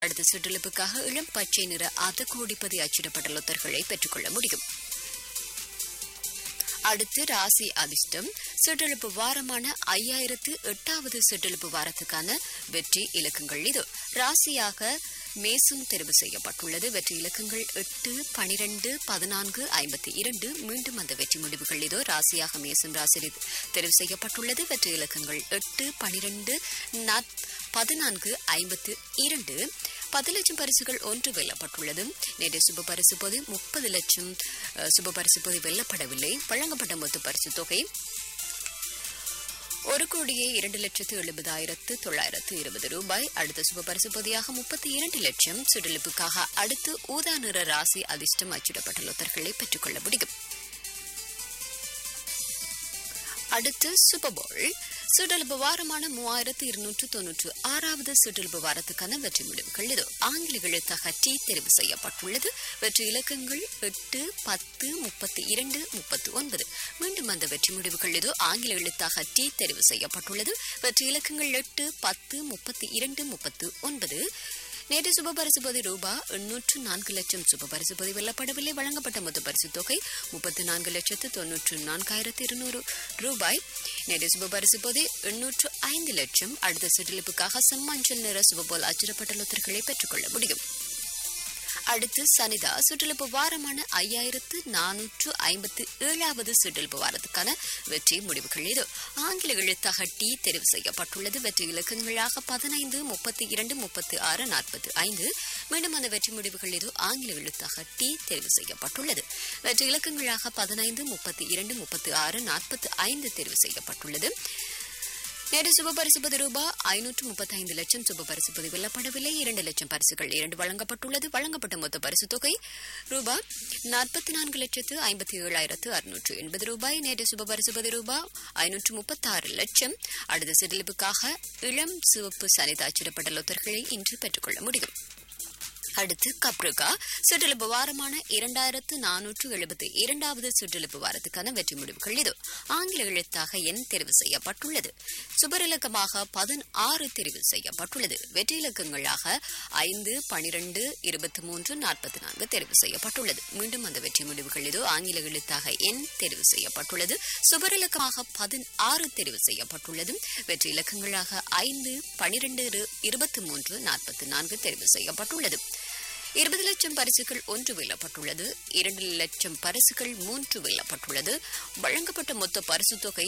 அடுத்த சுற்றளவுக்காக இளம் பச்சை நிற அத கோடிப்பதி அச்சிடப்பட்ட லொத்தர்களை பெற்றுக்கொள்ள முடியும் அடுத்து ராசி அதிர்ஷ்டம் சுற்றெழுப்பு வாரமான ஐயாயிரத்து எட்டாவது சுற்றெழுப்பு வாரத்துக்கான வெற்றி இலக்கங்கள் இது ராசியாக மேசும் தெரிவு செய்யப்பட்டுள்ளது வெற்றி இலக்கங்கள் எட்டு பனிரெண்டு பதினான்கு ஐம்பத்தி இரண்டு மீண்டும் அந்த வெற்றி முடிவுகள் இதோ ராசியாக மேசும் ராசி தெரிவு செய்யப்பட்டுள்ளது வெற்றி இலக்கங்கள் எட்டு பனிரெண்டு பதினான்கு ஐம்பத்து இரண்டு பத்து லட்சம் பரிசுகள் ஒன்று வெல்லப்பட்டுள்ளது நேற்று சுப பரிசு பொது முப்பது லட்சம் அஹ், சுப பரிசு பொது வெல்லப்படவில்லை வழங்கப்பட்ட மொத்த பரிசு தொகை ஒரு கோடியே இரண்டு லட்சத்து எழுபதாயிரத்து தொள்ளாயிரத்து இருபது ரூபாய் அடுத்த சுப பரிசு பொதியாக முப்பத்தி இரண்டு லட்சம் சுடலுப்புக்காக அடுத்து ஊதா நிற ராசி அதிர்ஷ்டம் அச்சிடப்பட்ட லொத்தர்களை பெற்றுக்கொள்ள முடியும் அடுத்து சூப்பர்போல் சுடல்பு வாரமான மூவாயிரத்து இருநூற்று தொன்னூற்று ஆறாவது சுடல்பு வாரத்துக்கான வெற்றி முடிவுகள் இது ஆங்கில எழுத்தாக டி தெரிவு செய்யப்பட்டுள்ளது வெற்றி இலக்கங்கள் எட்டு பத்து முப்பத்தி இரண்டு முப்பத்தி ஒன்பது மீண்டும் அந்த வெற்றி முடிவுகள் இது ஆங்கில எழுத்தாக டி தெரிவு செய்யப்பட்டுள்ளது வெற்றி இலக்கங்கள் எட்டு பத்து முப்பத்தி இரண்டு முப்பத்து ஒன்பது நேற்று சுப பரிசுபதி ரூபா எண்ணூற்று நான்கு லட்சம் சுப பரிசுபதி வெல்லப்படவில்லை வழங்கப்பட்ட மொத்த பரிசு தொகை முப்பத்து நான்கு லட்சத்து தொன்னூற்று நான்காயிரத்து இருநூறு ரூபாய் நேற்று சுப பரிசுபதி எண்ணூற்று ஐந்து லட்சம் அடுத்த சிற்றிலிப்புக்காக செம்மஞ்சள் நிற சுபபோல் அச்சிடப்பட்ட லொத்தர்களை பெற்றுக்கொள்ள முடியும் அடுத்து சனிதா சுற்றுலப்பு வாரமான ஐயாயிரத்து நானூற்று ஐம்பத்து ஏழாவது சுற்றுலப்பு வாரத்துக்கான வெற்றி முடிவுகள் இது ஆங்கில எழுத்தாக டி தெரிவு செய்யப்பட்டுள்ளது வெற்றி இலக்கங்களாக பதினைந்து முப்பத்தி இரண்டு முப்பத்தி ஆறு நாற்பத்தி ஐந்து மீண்டும் அந்த வெற்றி முடிவுகள் இது ஆங்கில எழுத்தாக டி தெரிவு செய்யப்பட்டுள்ளது வெற்றி இலக்கங்களாக பதினைந்து முப்பத்தி இரண்டு முப்பத்தி ஆறு நாற்பத்தி ஐந்து தெரிவு செய்யப்பட்டுள்ளது நேற்று சுப பரிசுபதி ரூபாய் ஐநூற்று முப்பத்தி ஐந்து லட்சம் சுப பரிசுபதி வெல்லப்படவில்லை இரண்டு லட்சம் பரிசுகள் இரண்டு வழங்கப்பட்டுள்ளது வழங்கப்பட்ட மொத்த பரிசு தொகை ரூபாய் நாற்பத்தி நான்கு லட்சத்து ஐம்பத்தி ஏழாயிரத்து அறுநூற்று எண்பது ரூபாய் நேற்று சுப பரிசுபதி ரூபாய் ஐநூற்று முப்பத்தி ஆறு லட்சம் அடுத்த சிறிலிப்புக்காக இளம் சிவப்பு சனிதா அச்சிடப்பட்ட லொத்தர்களை இன்று பெற்றுக்கொள்ள முடியும் அடுத்து கப்ருகா சுற்றெழுப்பு வாரமான இரண்டாயிரத்து நானூற்று எழுபத்தி இரண்டாவது சுற்றெழுப்பு வாரத்துக்கான வெற்றி முடிவுகள் இது ஆங்கில எழுத்தாக எண் தெரிவு செய்யப்பட்டுள்ளது சுபரிலக்கமாக பதினாறு தெரிவு செய்யப்பட்டுள்ளது வெற்றி இலக்கங்களாக ஐந்து பனிரெண்டு இருபத்தி மூன்று நாற்பத்தி நான்கு தெரிவு செய்யப்பட்டுள்ளது மீண்டும் அந்த வெற்றி முடிவுகள் இது ஆங்கில எழுத்தாக எண் தெரிவு செய்யப்பட்டுள்ளது சுபரிலக்கமாக பதினாறு தெரிவு செய்யப்பட்டுள்ளது வெற்றி இலக்கங்களாக ஐந்து பனிரெண்டு இருபத்தி மூன்று நாற்பத்தி நான்கு தெரிவு செய்யப்பட்டுள்ளது இருபது லட்சம் பரிசுகள் ஒன்று வெல்லப்பட்டுள்ளது இரண்டு லட்சம் பரிசுகள் மூன்று வெல்லப்பட்டுள்ளது வழங்கப்பட்ட மொத்த பரிசு தொகை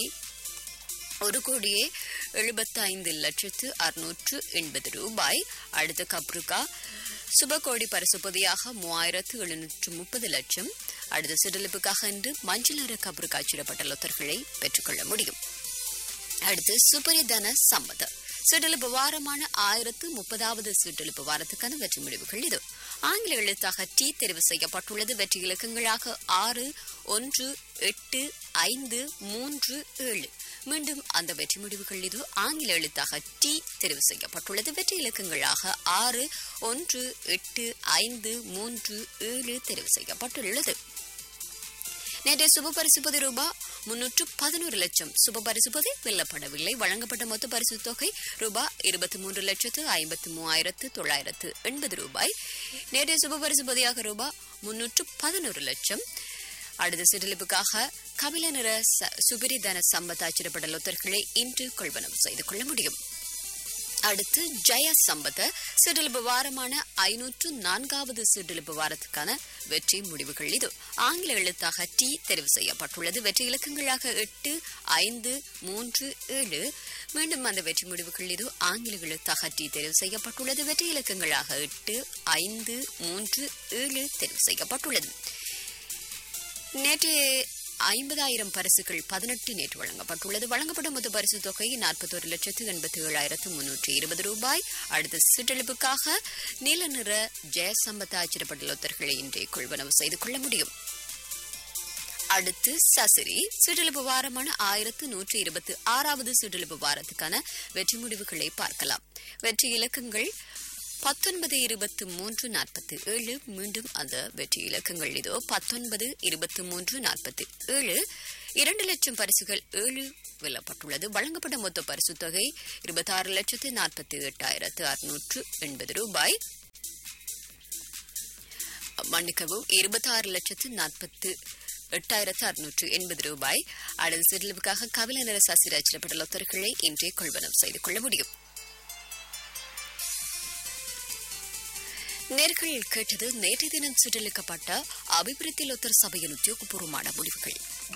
ஒரு கோடியே எழுபத்தி ஐந்து லட்சத்து அறுநூற்று எண்பது ரூபாய் அடுத்த கப்ருகா சுபகோடி பரிசு பொதியாக மூவாயிரத்து எழுநூற்று முப்பது லட்சம் அடுத்த சிறலிப்புக்காக இன்று மஞ்சள் நிற கப்ருகா அச்சிடப்பட்ட லொத்தர்களை பெற்றுக்கொள்ள முடியும் அடுத்து சுபரிதன சம்மதம் சுற்றெழுப்பு வாரமான ஆயிரத்து முப்பதாவது சுற்றெழுப்பு வாரத்துக்கான வெற்றி முடிவுகள் இது ஆங்கில எழுத்தாக டி தெரிவு செய்யப்பட்டுள்ளது வெற்றி இலக்கங்களாக ஆறு ஒன்று எட்டு ஐந்து மூன்று ஏழு மீண்டும் அந்த வெற்றி முடிவுகள் இது ஆங்கில எழுத்தாக டி தெரிவு செய்யப்பட்டுள்ளது வெற்றி இலக்கங்களாக ஆறு ஒன்று எட்டு ஐந்து மூன்று ஏழு தெரிவு செய்யப்பட்டுள்ளது நேற்றைய சுப பரிசுபதி ரூபாய் முன்னூற்று பதினோரு லட்சம் சுப பரிசுபதி வெல்லப்படவில்லை வழங்கப்பட்ட மொத்த பரிசு தொகை ரூபாய் இருபத்தி மூன்று லட்சத்து ஐம்பத்தி மூவாயிரத்து தொள்ளாயிரத்து எண்பது ரூபாய் நேற்றைய சுப பரிசுபதியாக ரூபாய் முன்னூற்று பதினோரு லட்சம் அடுத்த சிறிலிப்புக்காக கபில நிற ச- சுபிரிதன சம்பத் அச்சிடப்பட்ட லொத்தர்களை இன்று கொள்வனம் செய்து கொள்ள முடியும் அடுத்து ஜெய சம்பத சிறிலிப்பு வாரமான ஐநூற்று நான்காவது சிறிலிப்பு வாரத்துக்கான வெற்றி முடிவுகள் இது ஆங்கில எழுத்தாக டி தெரிவு செய்யப்பட்டுள்ளது வெற்றி இலக்கங்களாக எட்டு ஐந்து மூன்று ஏழு மீண்டும் அந்த வெற்றி முடிவுகள் இது ஆங்கில எழுத்தாக டி தெரிவு செய்யப்பட்டுள்ளது வெற்றி இலக்கங்களாக எட்டு ஐந்து மூன்று ஏழு தெரிவு செய்யப்பட்டுள்ளது நேற்று ஐம்பதாயிரம் பரிசுகள் பதினெட்டு நேற்று வழங்கப்பட்டுள்ளது வழங்கப்பட்ட மொத்த பரிசு தொகை நாற்பத்தோரு லட்சத்து எண்பத்தி ஏழாயிரத்து முன்னூற்றி இருபது ரூபாய் அடுத்த சுற்றளிப்புக்காக நீல நிற ஜெயசம்பத் அச்சிடப்பட்ட லொத்தர்களை இன்றே கொள்வனவு செய்து கொள்ள முடியும் அடுத்து சசிரி சுற்றளிப்பு வாரமான ஆயிரத்து நூற்றி இருபத்தி ஆறாவது சுற்றளிப்பு வாரத்துக்கான வெற்றி முடிவுகளை பார்க்கலாம் வெற்றி இலக்கங்கள் பத்தொன்பது இருபத்து மூன்று நாற்பத்தி ஏழு மீண்டும் அந்த வெற்றி இலக்கங்கள் இதோ பத்தொன்பது இருபத்தி மூன்று நாற்பத்தி ஏழு இரண்டு லட்சம் பரிசுகள் ஏழு வெல்லப்பட்டுள்ளது வழங்கப்பட்ட மொத்த பரிசு தொகை இருபத்தாறு லட்சத்து நாற்பத்தி எட்டாயிரத்து அறுநூற்று எண்பது ரூபாய் மன்னிக்கவும் இருபத்தி ஆறு லட்சத்து நாற்பத்து எட்டாயிரத்து அறுநூற்று எண்பது ரூபாய் அடுத்த சிறிலுவுக்காக கபில நிற சசி ரச்சிடப்பட்ட லொத்தர்களை இன்றே கொள்வனம் செய்து கொள்ள முடியும் நேர்கள் கேட்டது நேற்றைய தினம் சுற்றளிக்கப்பட்ட அபிவிருத்தி லொத்தர் சபையின் உத்தியோகபூர்வமான முடிவுகள்